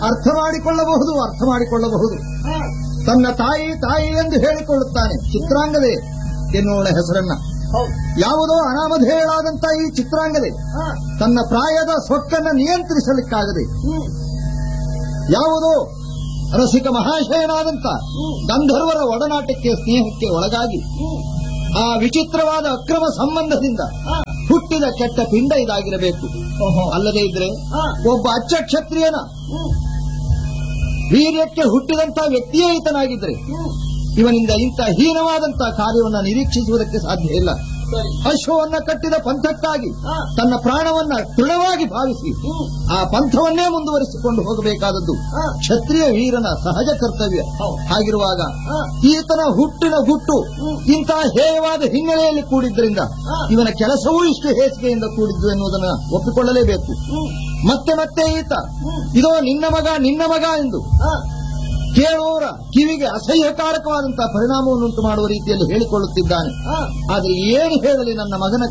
ಅರ್ಥ ಮಾಡಿಕೊಳ್ಳಬಹುದು ಅರ್ಥ ಮಾಡಿಕೊಳ್ಳಬಹುದು ಹಾ, ತನ್ನ ತಾಯಿ ತಾಯಿ ಎಂದು ಹೇಳಿಕೊಳ್ಳುತ್ತಾನೆ ಚಿತ್ರಾಂಗದೆ ಎನ್ನುವಳ ಹೆಸರನ್ನ ಹೌದು ಯಾವುದೋ ಅನಾಮಧೇಯಳಾದಂತ ಈ ಚಿತ್ರಾಂಗದೆ ಹಾ, ತನ್ನ ಪ್ರಾಯದ ಸೊಕ್ಕನ್ನ ನಿಯಂತ್ರಿಸಲಿಕ್ಕಾಗದೆ ಹ್ಮ್, ಯಾವುದೋ ರಸಿಕ ಮಹಾಶಯನಾದಂತ ಗಂಧರ್ವರ ಒಡನಾಟಕ್ಕೆ ಸ್ನೇಹಕ್ಕೆ ಒಳಗಾಗಿ ಹ್ಮ್, ಆ ವಿಚಿತ್ರವಾದ ಅಕ್ರಮ ಸಂಬಂಧದಿಂದ ಹಾ, ಹುಟ್ಟಿದ ಕೆಟ್ಟ ಪಿಂಡ ಇದಾಗಿರಬೇಕು ಓಹೋ, ಅಲ್ಲದೆ ಇದ್ರೆ ಹಾ, ಒಬ್ಬ ಅಚ್ಚ ಕ್ಷತ್ರಿಯನ ಹ್ಮ್, ವೀರ್ಯಕ್ಕೆ ಹುಟ್ಟಿದಂತ ವ್ಯಕ್ತಿಯೇ ಈತನಾಗಿದ್ರೆ ಹ್ಮ್, ಇವನಿಂದ ಇಂಥ ಹೀನವಾದಂತ ಕಾರ್ಯವನ್ನ ನಿರೀಕ್ಷಿಸುವುದಕ್ಕೆ ಸಾಧ್ಯ ಇಲ್ಲ ಸರಿ ಅಶ್ವವನ್ನ ಕಟ್ಟಿದ ಪಂಥಕ್ಕಾಗಿ ಹಾ, ತನ್ನ ಪ್ರಾಣವನ್ನ ದೃಢವಾಗಿ ಭಾವಿಸಿ ಹ್ಮ್, ಆ ಪಂಥವನ್ನೇ ಮುಂದುವರಿಸಿಕೊಂಡು ಹೋಗಬೇಕಾದದ್ದು ಹಾ, ಕ್ಷತ್ರಿಯ ವೀರನ ಸಹಜ ಕರ್ತವ್ಯ ಹೌದು. ಹಾಗಿರುವಾಗ ಹಾ, ಈತನ ಹುಟ್ಟಿನ ಗುಟ್ಟು ಹ್ಮ್. ಇಂತಹ ಹೇಯವಾದ ಹಿನ್ನೆಲೆಯಲ್ಲಿ ಕೂಡಿದ್ದರಿಂದ ಹಾ. ಇವನ ಕೆಲಸವೂ ಇಷ್ಟು ಹೇಸಿಗೆಯಿಂದ ಕೂಡಿದ್ದು ಎನ್ನುವುದನ್ನು ಒಪ್ಪಿಕೊಳ್ಳಲೇಬೇಕು ಹ್ಮ್, ಮತ್ತೆ ಮತ್ತೆ ಈತ ಹ್ಮ್, ಇದೋ ನಿನ್ನ ಮಗ ನಿನ್ನ ಮಗ ಎಂದು ಹಾ, ಕೇಳುವವರ ಕಿವಿಗೆ ಅಸಹ್ಯಕಾರಕವಾದಂತಹ ಪರಿಣಾಮವನ್ನುಂಟು ಮಾಡುವ ರೀತಿಯಲ್ಲಿ ಹೇಳಿಕೊಳ್ಳುತ್ತಿದ್ದಾನೆ ಹಾ, ಆದರೆ ಏನು ಹೇಳಲಿ ನನ್ನ ಮಗನ